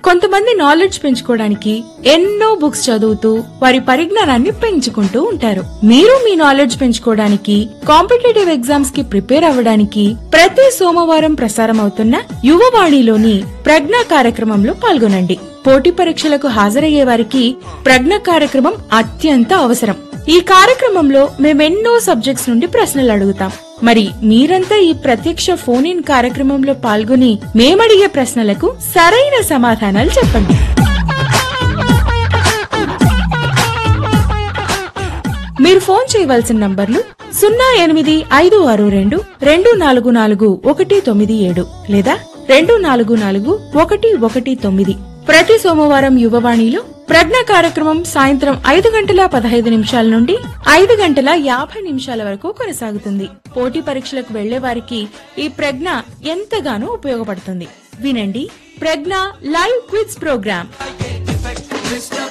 కొంతమంది నాలెడ్జ్ పెంచుకోవడానికి ఎన్నో బుక్స్ చదువుతూ వారి పరిజ్ఞానాన్ని పెంచుకుంటూ ఉంటారు మీరు మీ నాలెడ్జ్ పెంచుకోవడానికి కాంపిటేటివ్ ఎగ్జామ్స్ కి ప్రిపేర్ అవ్వడానికి ప్రతి సోమవారం ప్రసారం అవుతున్న యువవాణిలోని ప్రజ్ఞ కార్యక్రమంలో పాల్గొనండి పోటీ పరీక్షలకు హాజరయ్యే వారికి ప్రజ్ఞ కార్యక్రమం అత్యంత అవసరం ఈ కార్యక్రమంలో మేమెన్నో సబ్జెక్ట్స్ నుండి ప్రశ్నలు అడుగుతాం మరి మీరంతా ఈ ప్రత్యక్ష ఫోన్ ఇన్ కార్యక్రమంలో పాల్గొని మేమడిగే ప్రశ్నలకు సరైన సమాధానాలు చెప్పండి మీరు ఫోన్ చేయవలసిన నంబర్లు సున్నా ఎనిమిది ఐదు ఆరు రెండు రెండు నాలుగు నాలుగు ఒకటి తొమ్మిది ఏడు లేదా రెండు నాలుగు నాలుగు ఒకటి ఒకటి తొమ్మిది ప్రతి సోమవారం యువవాణిలో ప్రజ్ఞ కార్యక్రమం సాయంత్రం ఐదు గంటల పదహైదు నిమిషాల నుండి ఐదు గంటల యాభై నిమిషాల వరకు కొనసాగుతుంది పోటీ పరీక్షలకు వెళ్లే వారికి ఈ ప్రజ్ఞ ఎంతగానో ఉపయోగపడుతుంది వినండి Pragna live quiz program Mr.